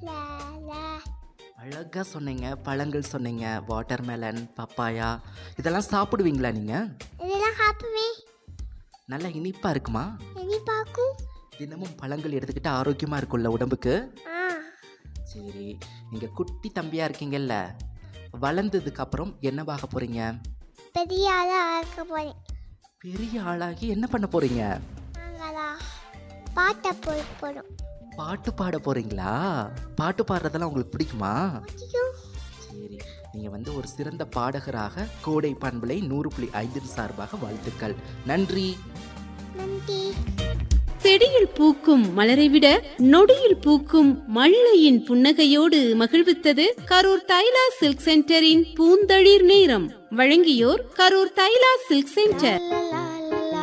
லா லா அழகா சொன்னீங்க பழங்கள் சொன்னீங்க வாட்டர்மெலன் பப்பாயா இதெல்லாம் சாப்பிடுவீங்களா நீங்கள் இதெல்லாம் சாப்பிடுவே நல்லா இனிப்பாக இருக்குமா எண்ணி பார்க்கும் தினமும் பழங்கள் எடுத்துக்கிட்டு ஆரோக்கியமாக இருக்கும்ல உடம்புக்கு ஆ சரி நீங்கள் குட்டி தம்பியாக இருக்கீங்கல்ல வளர்ந்ததுக்கு அப்புறம் என்னவாக போகிறீங்க பெரிய ஆளாக இருக்க போகிறேன் பெரிய ஆளாகி என்ன பண்ண போகிறீங்க நாங்களா பாட்டை போய் போகிறோம் பாட்டு பாட போகிறீங்களா பாட்டு பாடுறதெல்லாம் உங்களுக்கு பிடிக்குமா பிடிக்கும் சரி நீங்கள் வந்து ஒரு சிறந்த பாடகராக கோடை பண்பலை நூறு புள்ளி ஐந்தின் சார்பாக வாழ்த்துக்கள் நன்றி நன்றி செடியில் பூக்கும் மலரை விட நொடியில் பூக்கும் மல்லையின் புன்னகையோடு மகிழ்வித்தது கரூர் தைலா சில்க் சென்டரின் பூந்தளிர் நேரம் வழங்கியோர் கரூர் தைலா சில்க் சென்டர் லா லா